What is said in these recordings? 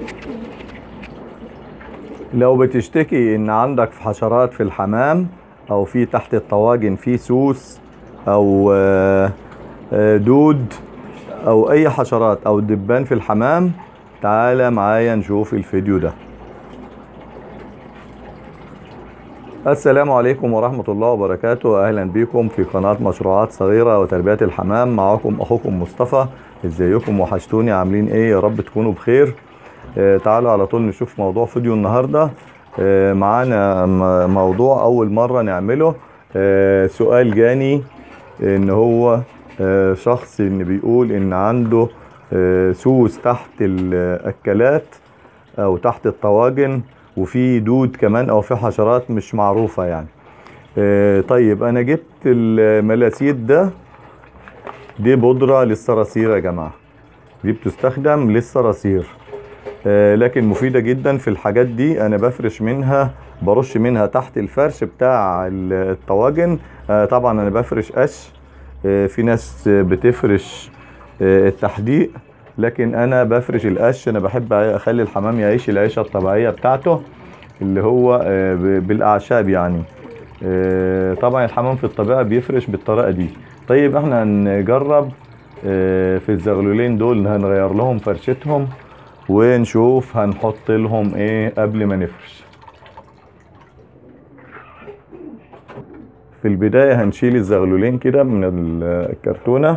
لو بتشتكي ان عندك حشرات في الحمام او في تحت الطواجن في سوس او آه، آه، دود او اي حشرات او دبان في الحمام تعالى معايا نشوف الفيديو ده السلام عليكم ورحمة الله وبركاته أهلا بكم في قناة مشروعات صغيرة وتربية الحمام معكم أخوكم مصطفى ازيكم وحشتوني عاملين ايه يا رب تكونوا بخير آه تعالوا على طول نشوف موضوع فيديو النهاردة آه معانا م- موضوع أول مرة نعمله آه سؤال جاني ان هو آه شخص ان بيقول ان عنده آه سوس تحت الأكلات أو تحت الطواجن وفي دود كمان او في حشرات مش معروفة يعني آه، طيب انا جبت الملاسيد ده دي بودرة للصراصير يا جماعة دي بتستخدم للصراصير آه، لكن مفيدة جدا في الحاجات دي انا بفرش منها برش منها تحت الفرش بتاع ال- الطواجن آه، طبعا انا بفرش قش آه، في ناس بتفرش آه، التحديق لكن انا بفرش القش انا بحب اخلي الحمام يعيش العيشه الطبيعيه بتاعته اللي هو آه، ب- بالاعشاب يعني آه، طبعا الحمام في الطبيعه بيفرش بالطريقه دي طيب احنا هنجرب آه، في الزغلولين دول هنغير لهم فرشتهم ونشوف هنحط لهم ايه قبل ما نفرش في البدايه هنشيل الزغلولين كده من الكرتونه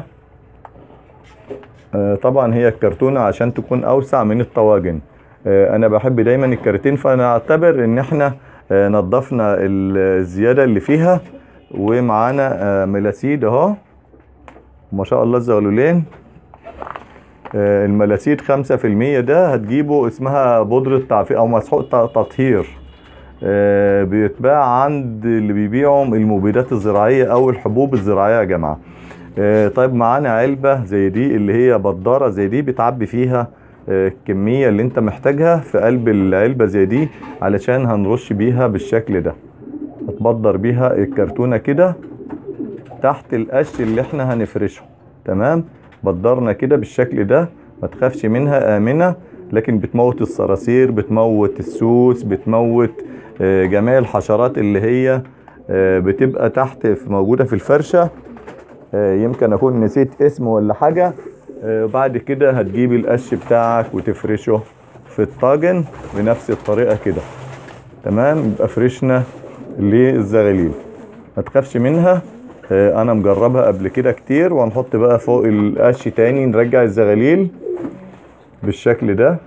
آه، طبعا هي الكرتونة عشان تكون أوسع من الطواجن آه، أنا بحب دايما الكراتين فأنا أعتبر إن إحنا آه، نضفنا الزيادة اللي فيها ومعانا آه، ملاسيد أهو ما شاء الله الزغلولين آه، الملاسيد خمسة في المية ده هتجيبه اسمها بودرة تعفير أو مسحوق ت- تطهير آه، بيتباع عند اللي بيبيعوا المبيدات الزراعية أو الحبوب الزراعية يا جماعة آه، طيب معانا علبة زي دي اللي هي بدارة زي دي بتعبي فيها آه، الكمية اللي انت محتاجها في قلب العلبة زي دي علشان هنرش بيها بالشكل ده هتبدر بيها الكرتونة كده تحت القش اللي احنا هنفرشه تمام بدرنا كده بالشكل ده ما تخافش منها آمنة لكن بتموت الصراصير بتموت السوس بتموت آه، جميع الحشرات اللي هي آه، بتبقى تحت في- موجودة في الفرشة آه، يمكن اكون نسيت اسمه ولا حاجة آه، بعد كده هتجيب القش بتاعك وتفرشه في الطاجن بنفس الطريقة كده تمام يبقى فرشنا للزغاليل ما تخافش منها آه، انا مجربها قبل كده كتير وهنحط بقى فوق القش تاني نرجع الزغاليل بالشكل ده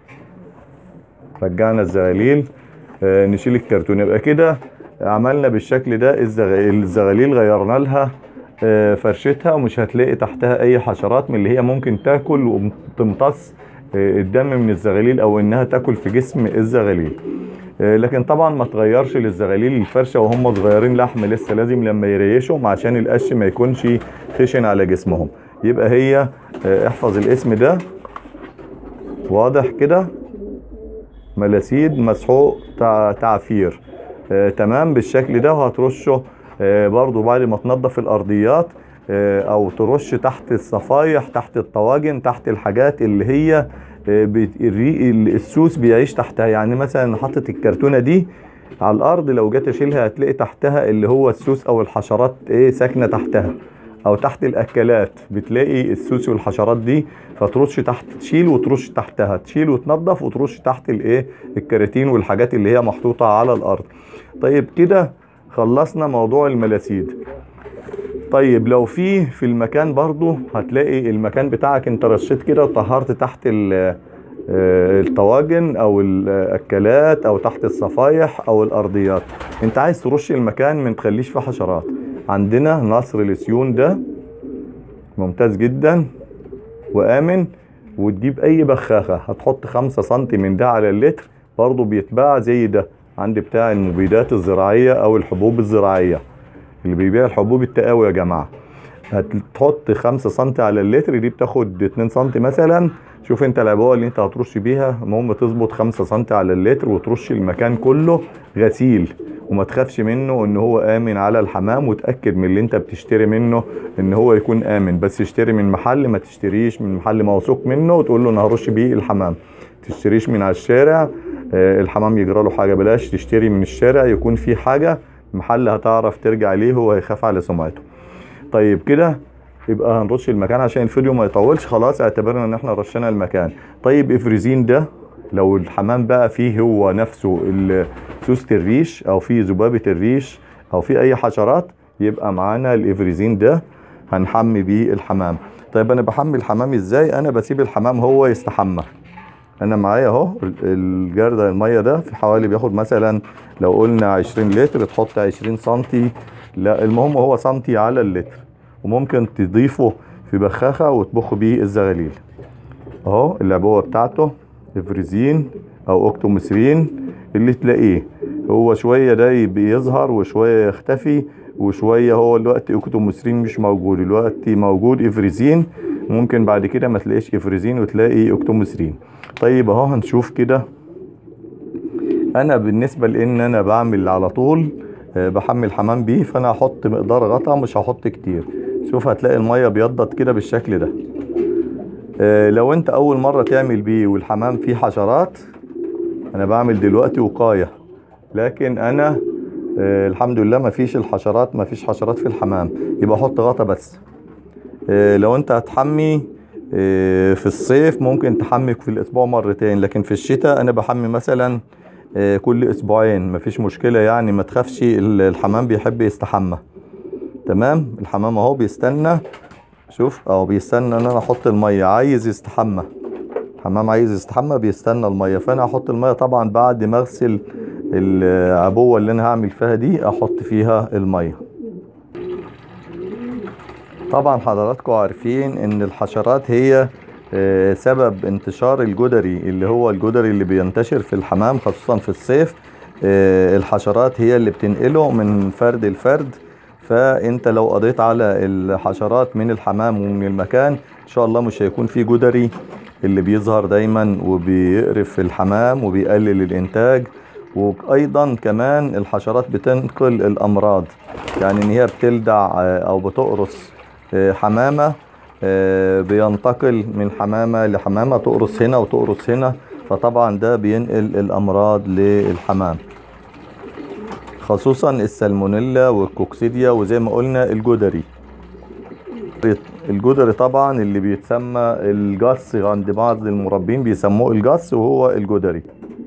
رجعنا الزغاليل آه، نشيل الكرتون يبقى كده عملنا بالشكل ده الزغ- الزغاليل غيرنا لها آه، فرشتها ومش هتلاقي تحتها اي حشرات من اللي هي ممكن تاكل وتمتص آه، الدم من الزغاليل او انها تاكل في جسم الزغاليل آه، لكن طبعا ما تغيرش للزغاليل الفرشه وهم صغيرين لحم لسه لازم لما يريشهم عشان القش ما يكونش خشن على جسمهم يبقى هي آه، احفظ الاسم ده واضح كده ملاسيد مسحوق تع- تعفير آه تمام بالشكل ده وهترشه آه برضو بعد ما تنظف الارضيات آه او ترش تحت الصفايح تحت الطواجن تحت الحاجات اللي هي آه بت- الري- ال- السوس بيعيش تحتها يعني مثلا حطت الكرتونه دي على الارض لو جيت اشيلها هتلاقي تحتها اللي هو السوس او الحشرات ايه ساكنه تحتها او تحت الاكلات بتلاقي السوس والحشرات دي فترش تحت تشيل وترش تحتها تشيل وتنظف وترش تحت الايه الكراتين والحاجات اللي هي محطوطه على الارض طيب كده خلصنا موضوع الملاسيد طيب لو في في المكان برضو هتلاقي المكان بتاعك انت رشيت كده وطهرت تحت ال- آه، الطواجن او الاكلات او تحت الصفايح او الارضيات انت عايز ترش المكان ما تخليش فيه حشرات عندنا نصر السيون ده ممتاز جدا وامن وتجيب اي بخاخه هتحط خمسة سنتي من ده على اللتر برضه بيتباع زي ده عند بتاع المبيدات الزراعيه او الحبوب الزراعيه اللي بيبيع الحبوب التقاوي يا جماعه هتحط خمسة سنتي على اللتر دي بتاخد اتنين سنتي مثلا شوف انت العبوه اللي انت هترش بيها المهم تظبط خمسة سنتي على اللتر وترش المكان كله غسيل وما تخافش منه ان هو امن على الحمام وتاكد من اللي انت بتشتري منه ان هو يكون امن بس اشتري من محل ما تشتريش من محل موثوق منه وتقول له انا هرش بيه الحمام تشتريش من على الشارع آه، الحمام يجرى له حاجه بلاش تشتري من الشارع يكون في حاجه محل هتعرف ترجع ليه وهيخاف على سمعته طيب كده يبقى هنرش المكان عشان الفيديو ما يطولش خلاص اعتبرنا ان احنا رشينا المكان طيب افريزين ده لو الحمام بقى فيه هو نفسه ال- سوسة الريش او فيه ذبابة الريش او فيه اي حشرات يبقى معانا الافريزين ده هنحمي بيه الحمام طيب انا بحمي الحمام ازاي انا بسيب الحمام هو يستحمى انا معايا اهو ال- الجردل الميه ده في حوالي بياخد مثلا لو قلنا 20 لتر تحط 20 سنتي لا المهم هو سنتي على اللتر وممكن تضيفه في بخاخه وتبخ بيه الزغاليل اهو العبوه بتاعته افريزين او اوكتومسرين اللي تلاقيه هو شويه ده بيظهر وشويه يختفي وشويه هو الوقت اوكتومسرين مش موجود الوقت موجود افريزين ممكن بعد كده ما تلاقيش افريزين وتلاقي اوكتومسرين طيب اهو هنشوف كده انا بالنسبه لان انا بعمل على طول آه، بحمل حمام بيه فانا هحط مقدار غطا مش هحط كتير شوف هتلاقي الميه بيضت كده بالشكل ده آه، لو انت اول مره تعمل بيه والحمام فيه حشرات انا بعمل دلوقتي وقايه لكن انا آه، الحمد لله ما فيش الحشرات ما فيش حشرات في الحمام يبقى احط غطا بس آه، لو انت هتحمي آه، في الصيف ممكن تحمي في الاسبوع مرتين لكن في الشتاء انا بحمي مثلا آه، كل اسبوعين مفيش مشكله يعني ما تخافش ال- الحمام بيحب يستحمى تمام الحمام اهو بيستنى شوف اهو بيستنى ان انا احط الميه عايز يستحمى حمام عايز يستحمى بيستنى الميه فانا هحط الميه طبعا بعد ما اغسل العبوه اللي انا هعمل فيها دي احط فيها الميه طبعا حضراتكم عارفين ان الحشرات هي آه، سبب انتشار الجدري اللي هو الجدري اللي بينتشر في الحمام خصوصا في الصيف آه، الحشرات هي اللي بتنقله من فرد لفرد فانت لو قضيت على الحشرات من الحمام ومن المكان ان شاء الله مش هيكون في جدري اللي بيظهر دايما وبيقرف في الحمام وبيقلل الانتاج وايضا كمان الحشرات بتنقل الامراض يعني ان هي بتلدع آه، او بتقرص آه، حمامه آه، بينتقل من حمامه لحمامه تقرص هنا وتقرص هنا فطبعا ده بينقل الامراض للحمام خصوصا السالمونيلا والكوكسيديا وزي ما قلنا الجدري الجدري طبعا اللي بيتسمى الجص عند بعض المربين بيسموه الجص وهو الجدري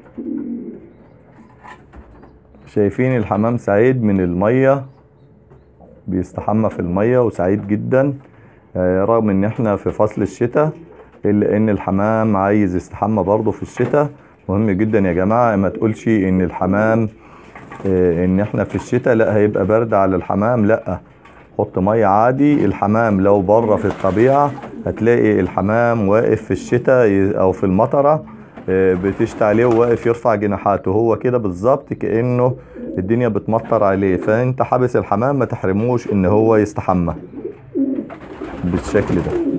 شايفين الحمام سعيد من المية بيستحمى في المية وسعيد جدا آه، رغم ان احنا في فصل الشتاء الا ان الحمام عايز يستحمى برضه في الشتاء مهم جدا يا جماعة ما تقولش ان الحمام آه، ان احنا في الشتاء لا هيبقى برد على الحمام لا حط ميه عادي الحمام لو بره في الطبيعه هتلاقي الحمام واقف في الشتاء ي- او في المطره آه، بتشتي عليه وواقف يرفع جناحاته هو كده بالظبط كانه الدنيا بتمطر عليه فانت حابس الحمام ما تحرموش ان هو يستحمى بالشكل ده